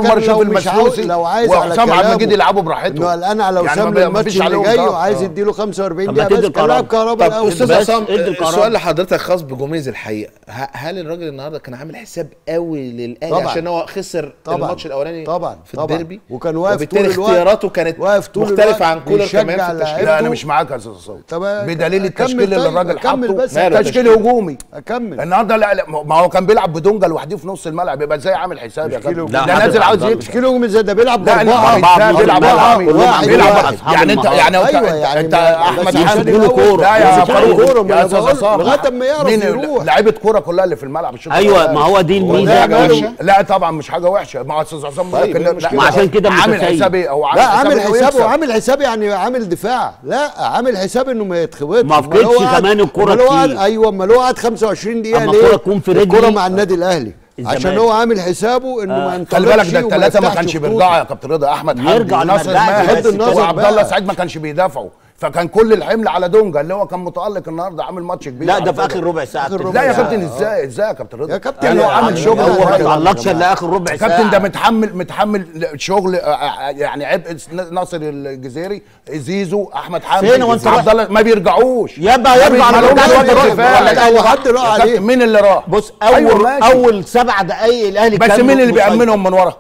كان مره اشوف لو مش عاوز المسلوسي لو عايز على وحسام عبد كلامه المجيد يلعبوا براحتهم انه قلقان على يعني وسام ما- ما الماتش فيش اللي عليهم جاي ضغط. وعايز آه. يديله 45 طب ما دقيقه تدي بس كان لاعب الكهرباء. كهرباء طب الاول استاذ بس عصام ادي القرار. السؤال لحضرتك خاص بجوميز الحقيقه ه- هل الراجل النهارده كان عامل حساب قوي للاهلي طبعاً. عشان هو خسر طبعاً. الماتش الاولاني طبعا في طبعا الديربي وكان واقف وبالتالي طول الوقت اختياراته كانت واقف طول مختلفه الوقت عن كولر بيشجع كمان في التشكيل لعيبته. لا انا مش معاك يا استاذ صوت طب بدليل أكمل التشكيل اللي طيب، الراجل أكمل حاطه بس. ماله تشكيل التشكيل؟ هجومي اكمل النهارده لا, لا ما هو كان بيلعب بدونجا لوحده في نص الملعب يبقى ازاي عامل حساب يا تشكيل كابتن هجومي. ده لا، نازل حضرتك عاوز عبد يكسب تشكيله جوميز ده بيلعب لا باربعه انت انت بيلعب أربعة، بيلعب واحد بيلعب واحد. يعني انت يعني انت ايوه يعني انت ما- احمد بس حسن عشان بيقولوا الأول- كورة. لا يا بس عشان فاروق الكورة، ما يا أنا استاذ بقول عصام لغايه اما يعرف مين يروح لعيبه كوره كلها اللي في الملعب الشوط ايوه الأولاني. ما هو دي ده الميزه حاجة إنه- وحشة؟ لا طبعا مش حاجه وحشه ما هو استاذ عصام بيقول طيب، لك إيه إن- المشكلة؟ لا، عشان كده عامل متسيب. حساب ايه هو لا عامل إنه حسابه يكسب. وعامل حساب يعني عامل دفاع لا عامل حساب انه ما يتخبطش ما أمال فقدش هو قعد- كمان الكرة أمال هو قعد- كتير. ايوه امال هو قعد 25 دقيقه أما ليه الكرة تكون في رجلي. الكرة مع النادي الاهلي الزمالك. عشان هو عامل حسابه انه ما خلي ينطلقش بالك ده وما الثلاثه ما يفتحش كانش خطوط. بيرجعوا يا كابتن رضا احمد حمدي يرجع ولا ما وناصر يرجعش، ماهر بس النظر وعبد بقى. الله سعيد ما كانش بيدافعوا فكان كل الحمل على دونجا اللي هو كان متالق النهارده عامل ماتش كبير لا على ده في فكرة. اخر ربع ساعه آخر ربع لا يا ساعة. كابتن ازاي ازاي يا كابتن رضا يا كابتن يعني هو عامل يعني شغل هو هو ما كويس. تعلقش الا اخر ربع ساعه كابتن ده متحمل متحمل شغل آه، آه، يعني عبء ناصر الجزيري زيزو احمد حمدي فين وانت عبد رايح؟ الله ما بيرجعوش يبقى ما يرجع بيرجعوش على وقت الدفاع. الدفاع. ولا لا، هو حد راح يا عليه. كابتن مين اللي راح بص أيوة اول ماشي. اول سبع دقايق الاهلي بس كان مين اللي مسيطر. بيأمنهم من ورا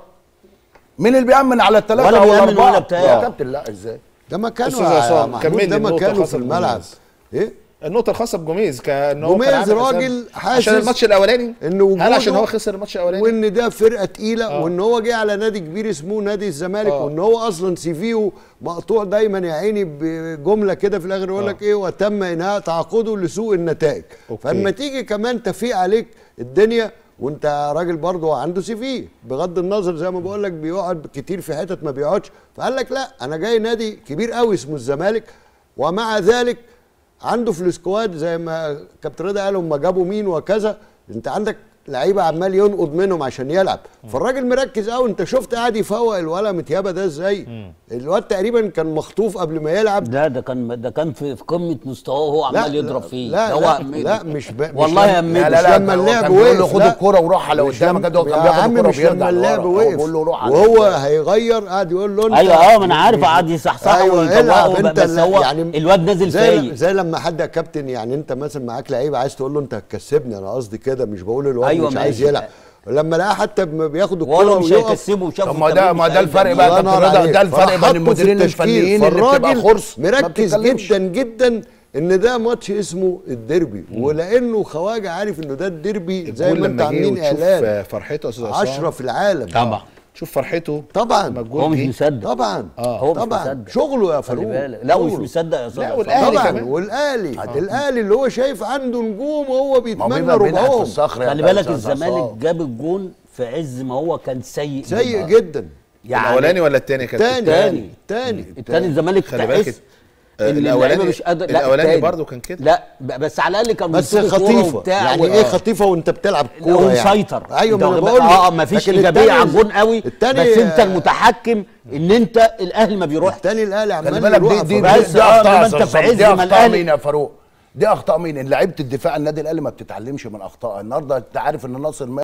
مين اللي بيأمن على الثلاثه ولا او بيأمن الاربعه ولا بتاع. يا كابتن لا ازاي ده مكانه أستاذ يا عصام، محمود كمل ده لي النقطة مكانه في خاصة الملعب بجوميز. ايه النقطة الخاصة بجوميز كان هو كان جوميز عامل حساب راجل حاسس عشان الماتش الأولاني إنه هل عشان وجوده هو خسر الماتش الأولاني؟ وان ده فرقه تقيله وان هو جه على نادي كبير اسمه نادي الزمالك آه. وان هو اصلا سي فيه مقطوع دايما يا عيني بجمله كده في الاخر يقول لك ايه وتم انهاء تعاقده لسوء النتائج أوكي. فلما تيجي كمان تفيق عليك الدنيا وانت راجل برضه عنده سي في بغض النظر زي ما بقول لك بيقعد كتير في حتت ما بيقعدش فقال لك لا انا جاي نادي كبير قوي اسمه الزمالك ومع ذلك عنده في السكواد زي ما كابتن رضا قال هم جابوا مين وكذا انت عندك لعيبه عمال ينقض منهم عشان يلعب فالراجل مركز قوي انت شفت قاعد يفوق الولا متيابه ده ازاي الواد تقريبا كان مخطوف قبل ما يلعب ده ده كان ده كان في في قمه مستواه وهو عمال يضرب فيه لا ده لا, هو لا مش ب... مش والله يا لما- أمي. لا لا لا لما هو اللعب كان بيقول له وقف خد لا. الكرة وروح على مش قدام لما- كده هو كان يا بياخد عم الكرة مش لما وبيرجع اللعب لورا. هو وقف بيقول له روح على وهو قدام. هيغير قاعد يقول له انت ايوه اه ما انا عارف قعد يصحصحه ايوه العب ويطوقه انت بس اللي- هو يعني الواد نازل زي فايق زي لما حد يا كابتن يعني انت مثلا معاك لعيب عايز تقول له انت هتكسبني انا قصدي كده مش بقول الواد أيوة مش عايز ماشي. يلعب لما لقاه حتى ما بياخد الكوره ولا مش ويقف هيكسبه وشافه طب ما ده ما ده الفرق الله بقى يا كابتن ينور رضا عليك. ده الفرق فحطه بين في المديرين التشكيل. الفنيين اللي بتبقى فالراجل خرص ما مركز بتتكلمش. جدا جدا ان ده ماتش اسمه الديربي ولانه خواجه عارف انه ده الديربي زي الجول ما انت لما جه عاملين وتشوف اعلان فرحته يا أستاذ عصام 10 في العالم طبعا شوف فرحته طبعا لما هو الجول مش جه. مصدق طبعا هو مش طبعا مصدق. شغله يا خلي فاروق بالك لا ومش شغله. مصدق يا استاذ لا، عصام. والأهلي طبعا كمان. والاهلي الاهلي اللي هو شايف عنده نجوم وهو ما بيتمنى بيبقى بينحت في ربعهم الصخر يا خلي كابتن بالك عصام. الزمالك جاب الجون في عز ما هو كان سيء سيء جدا. جدا الأولاني ولا التاني يا كابتن؟ تاني تاني. تاني التاني الزمالك خلي بالك تحس آه، ان الأولاني- اللعيبه مش قادر لا الأولاني التاني. برضه كان كده. لا ب- بس على الاقل كان بس بيمسكوا كورة خطيفه وبتاع يعني و- ايه آه. خطيفه وانت بتلعب هو كوره يعني مسيطر ايوه ما انا أنت بقول لك. اه ما فيش لكن ايجابيه التاني- على الجون قوي التاني بس انت المتحكم ان انت الاهلي ما بيروحش التاني الاهلي خلي عمال بالك يروح دي دي, فرق. دي, بس دي آه، اخطاء إنما أنت يا في أستاذ، عز دي ما اخطاء الأهلي- مين يا فاروق دي اخطاء مين ان لعيبه الدفاع النادي الاهلي ما بتتعلمش من اخطائها النهارده انت عارف ان ناصر